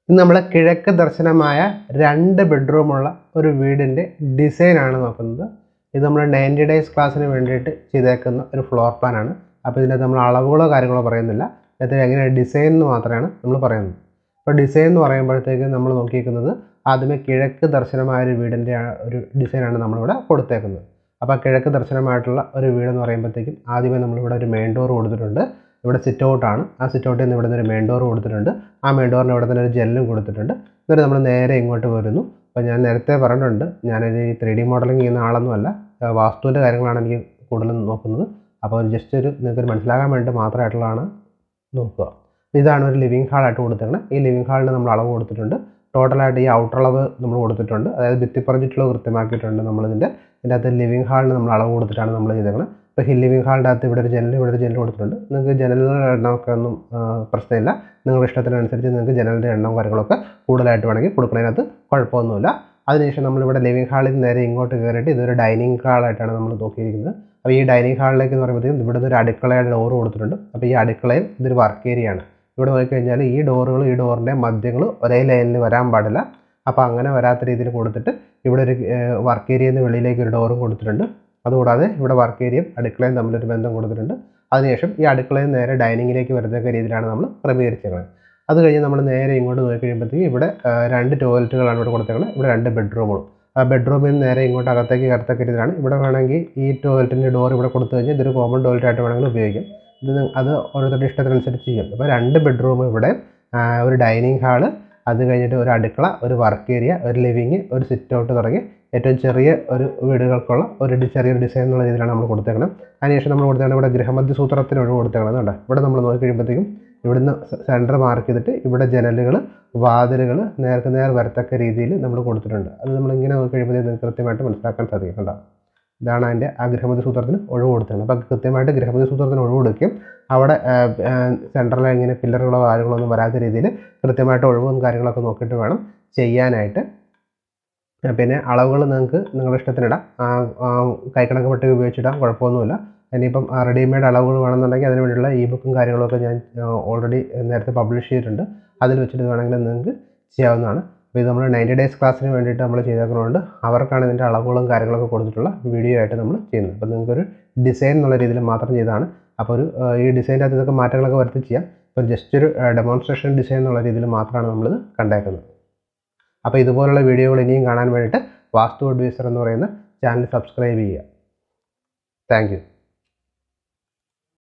ഇന്ന് നമ്മൾ കിഴക്ക് ദർശനമായ രണ്ട് ബെഡ്റൂമുള്ള ഒരു വീടിൻ്റെ ഡിസൈനാണ് നോക്കുന്നത് ഇത് നമ്മൾ നയൻറ്റി ഡേയ്സ് ക്ലാസ്സിന് വേണ്ടിയിട്ട് ചെയ്തേക്കുന്ന ഒരു ഫ്ലോർ പ്ലാനാണ് അപ്പോൾ ഇതിനകത്ത് നമ്മൾ അളവുകളോ കാര്യങ്ങളോ പറയുന്നില്ല ഇതിനകത്ത് എങ്ങനെ ഡിസൈൻ എന്ന് മാത്രമാണ് നമ്മൾ പറയുന്നത് അപ്പോൾ ഡിസൈൻ എന്ന് പറയുമ്പോഴത്തേക്ക് നമ്മൾ നോക്കിയിരിക്കുന്നത് ആദ്യമേ കിഴക്ക് ദർശനമായ ഒരു വീടിൻ്റെ ആ ഒരു ഡിസൈനാണ് നമ്മളിവിടെ കൊടുത്തേക്കുന്നത് അപ്പോൾ ആ കിഴക്ക് ദർശനമായിട്ടുള്ള ഒരു വീടെന്ന് പറയുമ്പോഴത്തേക്കും ആദ്യമേ നമ്മളിവിടെ ഒരു മെയിൻ ഡോർ കൊടുത്തിട്ടുണ്ട് ഇവിടെ സിറ്റ് ഔട്ടാണ് ആ സിറ്റ് ഔട്ടിൽ നിന്ന് ഇവിടെ നിന്ന് ഒരു മെയിൻ ഡോർ കൊടുത്തിട്ടുണ്ട് ആ മെയിൻ ഡോറിന് ഇവിടെ തന്നെ ഒരു ജെല്ലും കൊടുത്തിട്ടുണ്ട് എന്നിട്ട് നമ്മൾ നേരെ ഇങ്ങോട്ട് വരുന്നു അപ്പോൾ ഞാൻ നേരത്തെ പറഞ്ഞിട്ടുണ്ട് ഞാനൊരു ഈ ത്രീ ഡി മോഡലിംഗ് ചെയ്യുന്ന ആളൊന്നുമല്ല ആ വാസ്തുവിൻ്റെ കാര്യങ്ങളാണ് എനിക്ക് കൂടുതലും നോക്കുന്നത് അപ്പോൾ ജസ്റ്റ് ഒരു നിങ്ങൾക്ക് മനസ്സിലാകാൻ വേണ്ടി മാത്രമായിട്ടുള്ളതാണ് നോക്കുക ഇതാണ് ഒരു ലിവിങ് ഹാളായിട്ട് കൊടുത്തേക്കുന്നത് ഈ ലിവിങ് ഹാളിന് നമ്മൾ അളവ് കൊടുത്തിട്ടുണ്ട് ടോട്ടലായിട്ട് ഈ ഔട്ടർ അളവ് നമ്മൾ കൊടുത്തിട്ടുണ്ട് അതായത് ഭിത്തിപ്പറഞ്ഞിട്ടുള്ളത് കൃത്യമാക്കിയിട്ടുണ്ട് നമ്മളിതിൻ്റെ ഇതിൻ്റെ അകത്ത് ലിവിങ് ഹാളിന് നമ്മൾ അളവ് കൊടുത്തിട്ടാണ് നമ്മൾ ചെയ്തേക്കുന്നത് ഇപ്പോൾ ഹിൽ ലിവിങ് ഹാളിൻ്റെ അകത്ത് ഇവിടെ ഒരു ജനൽ ഇവിടെ ഒരു ജനൽ കൊടുത്തിട്ടുണ്ട് നിങ്ങൾക്ക് ജനലുകളുടെ എണ്ണമൊക്കെ ഒന്നും ആ, പ്രശ്നമില്ല നിങ്ങളുടെ ഇഷ്ടത്തിനനുസരിച്ച് നിങ്ങൾക്ക് ജനലിൻ്റെ എണ്ണവും കാര്യങ്ങളൊക്കെ കൂടുതലായിട്ട് വേണമെങ്കിൽ കൊടുക്കുന്നതിനകത്ത് കുഴപ്പമൊന്നുമില്ല അതിനുശേഷം നമ്മളിവിടെ ലിവിങ് ഹാളിൽ നിന്ന് നേരെ ഇങ്ങോട്ട് കയറിയിട്ട് ഇതൊരു ഡൈനിങ് ഹാളായിട്ടാണ് നമ്മൾ നോക്കിയിരിക്കുന്നത് അപ്പോൾ ഈ ഡൈനിങ് ഹാളിലേക്ക് എന്ന് പറയുമ്പോഴത്തേക്കും ഇവിടെ നിന്ന് ഒരു അടുക്കളയുടെ ഡോർ കൊടുത്തിട്ടുണ്ട് അപ്പോൾ ഈ അടുക്കളയും ഇതൊരു വർക്ക് ഏരിയ ആണ് ഇവിടെ നോക്കിക്കഴിഞ്ഞാൽ ഈ ഡോറുകൾ ഈ ഡോറിൻ്റെ മധ്യങ്ങൾ ഒരേ ലൈനിൽ വരാൻ പാടില്ല അപ്പോൾ അങ്ങനെ വരാത്ത രീതിയിൽ കൊടുത്തിട്ട് ഇവിടെ ഒരു വർക്ക് ഏരിയയിൽ നിന്ന് വെളിയിലേക്ക് ഒരു ഡോറും കൊടുത്തിട്ടുണ്ട് അതുകൂടാതെ ഇവിടെ വർക്ക് ഏരിയയും അടുക്കളയും തമ്മിലൊരു ബന്ധം കൊടുത്തിട്ടുണ്ട് അതിനുശേഷം ഈ അടുക്കളയിൽ നേരെ ഡൈനിങ്ങിലേക്ക് വരുന്ന രീതിയിലാണ് നമ്മൾ ക്രമീകരിച്ചേക്കുന്നത് അത് കഴിഞ്ഞ് നമ്മൾ നേരെ ഇങ്ങോട്ട് നോക്കി കഴിയുമ്പോഴത്തേക്ക് ഇവിടെ ആ, രണ്ട് ടോയ്ലറ്റുകളാണ് ഇവിടെ കൊടുത്തേക്കുന്നത് ഇവിടെ രണ്ട് ബെഡ്റൂമുകളും ആ ബെഡ്റൂമിൽ നിന്ന് നേരെ ഇങ്ങോട്ട് അകത്തേക്ക് കയറത്തക്ക രീതിയിലാണ് ഇവിടെ വേണമെങ്കിൽ ഈ ടോയ്ലറ്റിൻ്റെ ഡോർ ഇവിടെ കൊടുത്തു കഴിഞ്ഞാൽ ഇതൊരു കോമൺ ടോയ്ലറ്റ് ആയിട്ട് വേണമെങ്കിൽ ഉപയോഗിക്കാം ഇത് നി- അത് ഓരോരുത്തരുടെ ഇഷ്ടത്തിനനുസരിച്ച് ചെയ്യും അപ്പോൾ രണ്ട് ബെഡ്റൂം ഇവിടെ ആ, ഒരു ഡൈനിങ് ഹാള് അത് കഴിഞ്ഞിട്ട് ഒരു അടുക്കള ഒരു വർക്ക് ഏരിയ ഒരു ലിവിങ് ഒരു സിറ്റ് ഔട്ട് തുടങ്ങി ഏറ്റവും ചെറിയ ഒരു വീടുകൾക്കുള്ള ഒരു ഡി- ചെറിയൊരു ഡിസൈൻ എന്നുള്ള രീതിയിലാണ് നമ്മൾ കൊടുത്തേക്കുന്നത് അതിനുശേഷം നമ്മൾ കൊടുത്തേക്കുന്നത് ഇവിടെ ഗൃഹമധ്യ സൂത്രത്തിന് ഒഴിവ് കൊടുത്തേക്കുന്നത് കണ്ടോ ഇവിടെ നമ്മൾ നോക്കി കഴിയുമ്പോഴത്തേക്കും ഇവിടുന്ന് സെൻറ്റർ മാർക്ക് ചെയ്തിട്ട് ഇവിടെ ജനലുകൾ വാതിലുകൾ നേർക്ക് നേർ വരത്തക്ക രീതിയിൽ നമ്മൾ കൊടുത്തിട്ടുണ്ട് അത് നമ്മൾ ഇങ്ങനെ നോക്കി കഴിയുമ്പോഴത്തേക്കും നിങ്ങൾക്ക് കൃത്യമായിട്ട് മനസ്സിലാക്കാൻ സാധിക്കും കണ്ടോ ഇതാണ് അതിൻ്റെ ആ ഗൃഹമതി സൂത്രത്തിന് ഒഴിവ് കൊടുത്തത് അപ്പോൾ കൃത്യമായിട്ട് ഗൃഹമതി സൂത്രത്തിന് ഒഴിവ് കൊടുക്കുകയും അവിടെ സെൻട്രൽ ഇങ്ങനെ പില്ലറുകളോ കാര്യങ്ങളോ ഒന്നും വരാത്ത രീതിയിൽ കൃത്യമായിട്ട് ഒഴിവും കാര്യങ്ങളൊക്കെ നോക്കിയിട്ട് വേണം ചെയ്യാനായിട്ട് ആ, പിന്നെ അളവുകൾ നിങ്ങൾക്ക് നിങ്ങളുടെ ഇഷ്ടത്തിനിടാം ആ, ആ, കൈക്കണക്ക് പട്ടിക ഉപയോഗിച്ചിടാം കുഴപ്പമൊന്നുമില്ല ഇനിയിപ്പം റെഡിമെയ്ഡ് അളവുകൾ വേണമെന്നുണ്ടെങ്കിൽ അതിന് വേണ്ടിയുള്ള ഇ ബുക്കും കാര്യങ്ങളൊക്കെ ഞാൻ ഓൾറെഡി നേരത്തെ പബ്ലിഷ് ചെയ്തിട്ടുണ്ട് അതിൽ വെച്ചിട്ട് വേണമെങ്കിൽ നിങ്ങൾക്ക് ചെയ്യാവുന്നതാണ് അപ്പോൾ ഇത് നമ്മൾ നയൻറ്റി ഡേയ്സ് ക്ലാസ്സിന് വേണ്ടിയിട്ട് നമ്മൾ ചെയ്തേക്കുന്നതുകൊണ്ട് അവർക്കാണ് ഇതിൻ്റെ അളവുകളും കാര്യങ്ങളൊക്കെ കൊടുത്തിട്ടുള്ള വീഡിയോ ആയിട്ട് നമ്മൾ ചെയ്യുന്നത് അപ്പോൾ നിങ്ങൾക്കൊരു ഡിസൈൻ എന്നുള്ള രീതിയിൽ മാത്രം ചെയ്തതാണ് അപ്പോൾ ഒരു ആ, ഈ ഡിസൈൻ്റെ അകത്ത് ഇതൊക്കെ മാറ്റങ്ങളൊക്കെ വരുത്തി ചെയ്യാം ഇപ്പോൾ ജസ്റ്റ് ഒരു ഡെമോൺസ്ട്രേഷൻ ഡിസൈൻ എന്നുള്ള രീതിയിൽ മാത്രമാണ് നമ്മളിത് കണ്ടേക്കുന്നത് അപ്പോൾ ഇതുപോലുള്ള വീഡിയോകൾ ഇനിയും കാണാൻ വേണ്ടിയിട്ട് വാസ്തു അഡ്വൈസർ എന്ന് പറയുന്ന ചാനൽ സബ്സ്ക്രൈബ് ചെയ്യുക താങ്ക് യു